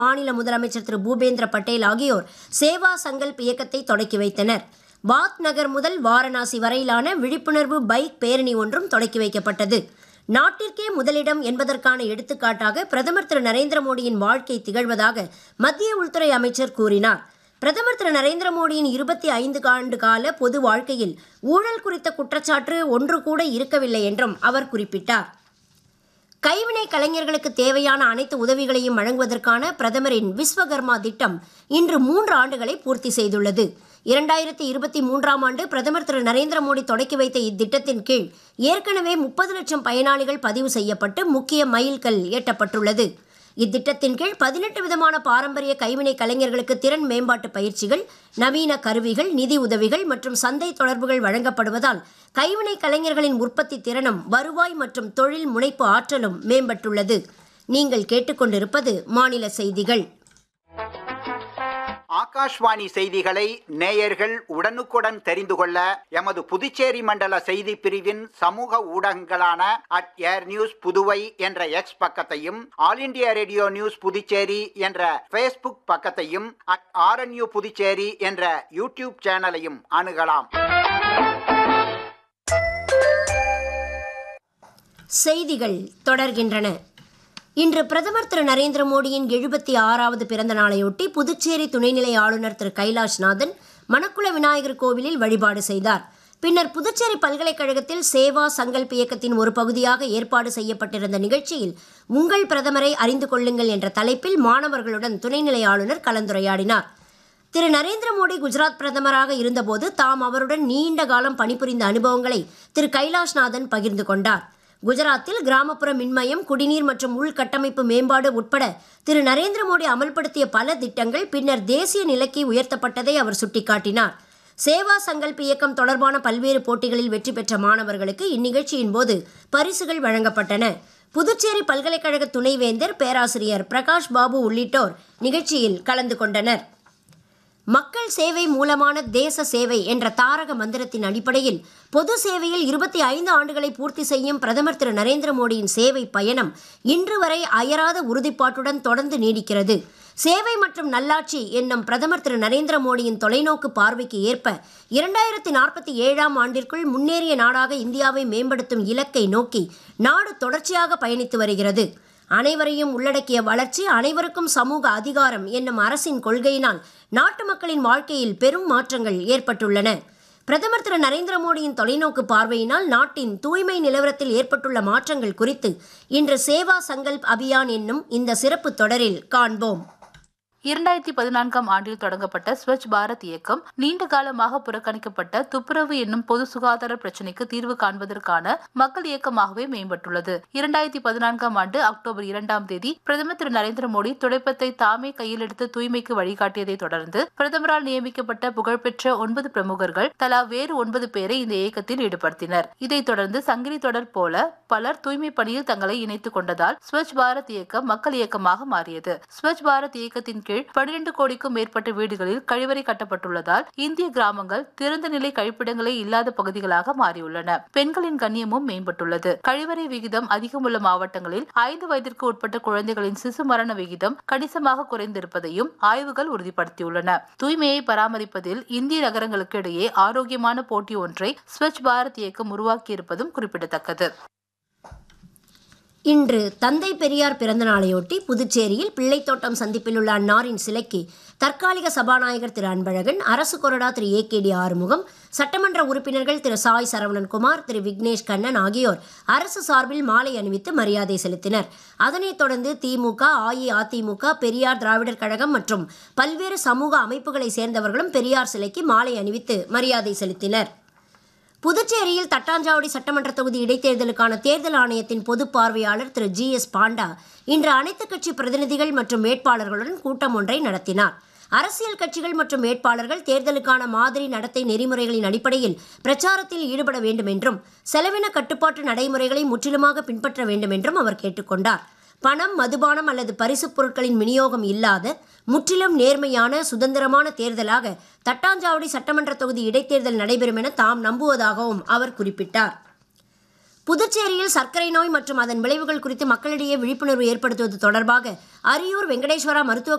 மாநில முதலமைச்சர் திரு பூபேந்திர பட்டேல் ஆகியோர் சேவா சங்கல்ப் இயக்கத்தை தொடக்கி வைத்தனர் வாத் நகர் முதல் வாரணாசி வரையிலான விழிப்புணர்வு பைக் பேரணி ஒன்றும் தொடக்கி வைக்கப்பட்டது நாட்டிற்கே முதலிடம் என்பதற்கான எடுத்துக்காட்டாக பிரதமர் திரு நரேந்திர மோடியின் வாழ்க்கை திகழ்வதாக மத்திய உள்துறை அமைச்சர் கூறினார் பிரதமர் திரு நரேந்திர மோடியின் இருபத்தி ஐந்து ஆண்டு கால பொது வாழ்க்கையில் ஊழல் குறித்த குற்றச்சாட்டு ஒன்று கூட இருக்கவில்லை என்றும் அவர் குறிப்பிட்டார் கைவினை கலைஞர்களுக்கு தேவையான அனைத்து உதவிகளையும் வழங்குவதற்கான பிரதமரின் விஸ்வகர்மா திட்டம் இன்று மூன்று ஆண்டுகளை பூர்த்தி செய்துள்ளது இரண்டாயிரத்தி இருபத்தி மூன்றாம் ஆண்டு பிரதமர் திரு நரேந்திர மோடி தொடக்கி வைத்த இத்திட்டத்தின் கீழ் ஏற்கனவே முப்பது லட்சம் பயனாளிகள் பதிவு செய்யப்பட்டு முக்கிய மைல்கல் எட்டப்பட்டுள்ளது இத்திட்டத்தின் கீழ் பதினெட்டு விதமான பாரம்பரிய கைவினை கலைஞர்களுக்கு திறன் மேம்பாட்டு பயிற்சிகள் நவீன கருவிகள் நிதி உதவிகள் மற்றும் சந்தை தொடர்புகள் வழங்கப்படுவதால் கைவினை கலைஞர்களின் உற்பத்தி திறனும் வருவாய் மற்றும் தொழில் முனைப்பு ஆற்றலும் மேம்பட்டுள்ளது நீங்கள் கேட்டுக்கொண்டிருப்பது மாநில செய்திகள் ஆகாஷ்வாணி செய்திகளை நேயர்கள் உடனுக்குடன் தெரிந்து கொள்ள எமது புதுச்சேரி மண்டல செய்தி பிரிவின் சமூக ஊடகங்களான அட் ஏர் நியூஸ் புதுவை என்ற எக்ஸ் பக்கத்தையும் all India radio news Puducherry என்ற ஃபேஸ்புக் பக்கத்தையும் அட் ஆர்என்யூ புதுச்சேரி என்ற யூடியூப் சேனலையும் அணுகலாம் செய்திகள் தொடர்கின்றன இன்று பிரதமர் திரு நரேந்திர மோடியின் எழுபத்தி ஆறாவது பிறந்த நாளையொட்டி புதுச்சேரி துணைநிலை ஆளுநர் திரு கைலாஷ்நாதன் மணக்குள விநாயகர் கோவிலில் வழிபாடு செய்தார் பின்னர் புதுச்சேரி பல்கலைக்கழகத்தில் சேவா சங்கல்ப் இயக்கத்தின் ஒரு பகுதியாக ஏற்பாடு செய்யப்பட்டிருந்த நிகழ்ச்சியில் உங்கள் பிரதமரை அறிந்து கொள்ளுங்கள் என்ற தலைப்பில் மாணவர்களுடன் துணைநிலை ஆளுநர் கலந்துரையாடினார் திரு நரேந்திர மோடி குஜராத் பிரதமராக இருந்தபோது தாம் அவருடன் நீண்ட காலம் பணிபுரிந்த அனுபவங்களை திரு கைலாஷ்நாதன் பகிர்ந்து கொண்டார் குஜராத்தில் கிராமப்புற மின்மயம் குடிநீர் மற்றும் உள்கட்டமைப்பு மேம்பாடு உட்பட திரு நரேந்திர மோடி அமல்படுத்திய பல திட்டங்கள் பின்னர் தேசிய நிலைக்கு உயர்த்தப்பட்டதை அவர் சுட்டிக்காட்டினார் சேவா சங்கல்ப் இயக்கம் தொடர்பான பல்வேறு போட்டிகளில் வெற்றி பெற்ற மாணவர்களுக்கு இந்நிகழ்ச்சியின் போது பரிசுகள் வழங்கப்பட்டன புதுச்சேரி பல்கலைக்கழக துணைவேந்தர் பேராசிரியர் பிரகாஷ் பாபு உள்ளிட்டோர் நிகழ்ச்சியில் கலந்து கொண்டனர் மக்கள் சேவை மூலமான தேச சேவை என்ற தாரக மந்திரத்தின் அடிப்படையில் பொது சேவையில் இருபத்தி ஐந்து ஆண்டுகளை பூர்த்தி செய்யும் பிரதமர் திரு நரேந்திர மோடியின் சேவை பயணம் இன்று வரை அயராத உறுதிப்பாட்டுடன் தொடர்ந்து நீடிக்கிறது சேவை மற்றும் நல்லாட்சி என்னும் பிரதமர் திரு நரேந்திர மோடியின் தொலைநோக்கு பார்வைக்கு ஏற்ப இரண்டாயிரத்தி நாற்பத்தி ஏழாம் ஆண்டிற்குள் முன்னேறிய நாடாக இந்தியாவை மேம்படுத்தும் இலக்கை நோக்கி நாடு தொடர்ச்சியாக பயணித்து வருகிறது அனைவரையும் உள்ளடக்கிய வளர்ச்சி அனைவருக்கும் சமூக அதிகாரம் என்னும் அரசின் கொள்கையினால் நாட்டு மக்களின் வாழ்க்கையில் பெரும் மாற்றங்கள் ஏற்பட்டுள்ளன பிரதமர் திரு நரேந்திர மோடியின் தொலைநோக்கு பார்வையினால் நாட்டின் தூய்மை நிலவரத்தில் ஏற்பட்டுள்ள மாற்றங்கள் குறித்து இன்று சேவா சங்கல்ப் அபியான் என்னும் இந்த சிறப்பு தொடரில் காண்போம் இரண்டாயிரத்தி பதினான்காம் ஆண்டில் தொடங்கப்பட்ட ஸ்வச் பாரத் இயக்கம் நீண்ட காலமாக புறக்கணிக்கப்பட்ட துப்புரவு என்னும் பொது சுகாதார பிரச்சினைக்கு தீர்வு காண்பதற்கான மக்கள் இயக்கமாகவே மேம்பட்டுள்ளது இரண்டாயிரத்தி பதினான்காம் ஆண்டு அக்டோபர் இரண்டாம் தேதி பிரதமர் திரு நரேந்திர மோடி துடைப்பத்தை தாமே கையில் எடுத்து தூய்மைக்கு வழிகாட்டியதை தொடர்ந்து பிரதமரால் நியமிக்கப்பட்ட புகழ்பெற்ற ஒன்பது பிரமுகர்கள் தலா வேறு ஒன்பது பேரை இந்த இயக்கத்தில் ஈடுபடுத்தினர் இதைத் தொடர்ந்து சங்கிலி தொடர் போல பலர் தூய்மை பணியில் தங்களை இணைத்துக் கொண்டதால் ஸ்வச் பாரத் இயக்கம் மக்கள் இயக்கமாக மாறியது ஸ்வச் பாரத் இயக்கத்தின் கீழ் பனிரெண்டு கோடிக்கும் மேற்பட்ட வீடுகளில் கழிவறை கட்டப்பட்டுள்ளதால் இந்திய கிராமங்கள் திறந்த நிலை கழிப்பிடங்களே இல்லாத பகுதிகளாக மாறியுள்ளன பெண்களின் கண்ணியமும் மேம்பட்டுள்ளது கழிவறை விகிதம் அதிகமுள்ள மாவட்டங்களில் ஐந்து வயதிற்கு உட்பட்ட குழந்தைகளின் சிசு மரண விகிதம் கணிசமாக குறைந்திருப்பதையும் ஆய்வுகள் உறுதிப்படுத்தியுள்ளன தூய்மையை பராமரிப்பதில் இந்திய நகரங்களுக்கு இடையே ஆரோக்கியமான போட்டி ஒன்றை ஸ்வச் பாரத் இயக்கம் உருவாக்கியிருப்பதும் குறிப்பிடத்தக்கது இன்று தந்தை பெரியார் பிறந்த நாளையொட்டி புதுச்சேரியில் பிள்ளைத்தோட்டம் சந்திப்பில் உள்ள அன்னாரின் சிலைக்கு தற்காலிக சபாநாயகர் திரு அன்பழகன் அரசு கொறடா Thiru A K T Arumugam சட்டமன்ற உறுப்பினர்கள் திரு சாய் சரவணன்குமார் திரு விக்னேஷ் கண்ணன் ஆகியோர் அரசு சார்பில் மாலை அணிவித்து மரியாதை செலுத்தினர் அதனைத் தொடர்ந்து திமுக அஇஅதிமுக பெரியார் திராவிடர் கழகம் மற்றும் பல்வேறு சமூக அமைப்புகளை சேர்ந்தவர்களும் பெரியார் சிலைக்கு மாலை அணிவித்து மரியாதை செலுத்தினர் புதுச்சேரியில் தட்டாஞ்சாவடி சட்டமன்ற தொகுதி இடைத்தேர்தலுக்கான தேர்தல் ஆணையத்தின் பொது பார்வையாளர் திரு ஜி எஸ் பாண்டா இன்று அனைத்துக் கட்சி பிரதிநிதிகள் மற்றும் வேட்பாளர்களுடன் கூட்டம் ஒன்றை நடத்தினார் அரசியல் கட்சிகள் மற்றும் வேட்பாளர்கள் தேர்தலுக்கான மாதிரி நடத்தை நெறிமுறைகளின் அடிப்படையில் பிரச்சாரத்தில் ஈடுபட வேண்டும் என்றும் செலவின கட்டுப்பாட்டு நடைமுறைகளை முற்றிலுமாக பின்பற்ற வேண்டும் என்றும் அவர் கேட்டுக்கொண்டார் பணம் மதுபானம் அல்லது பரிசுப் பொருட்களின் விநியோகம் இல்லாத முற்றிலும் நேர்மையான சுதந்திரமான தேர்தலாக தட்டாஞ்சாவடி சட்டமன்ற தொகுதி இடைத்தேர்தல் நடைபெறும் என தாம் நம்புவதாகவும் அவர் குறிப்பிட்டார் புதுச்சேரியில் சர்க்கரை நோய் மற்றும் அதன் விளைவுகள் குறித்து மக்களிடையே விழிப்புணர்வு ஏற்படுத்துவது தொடர்பாக அரியூர் வெங்கடேஸ்வரா மருத்துவக்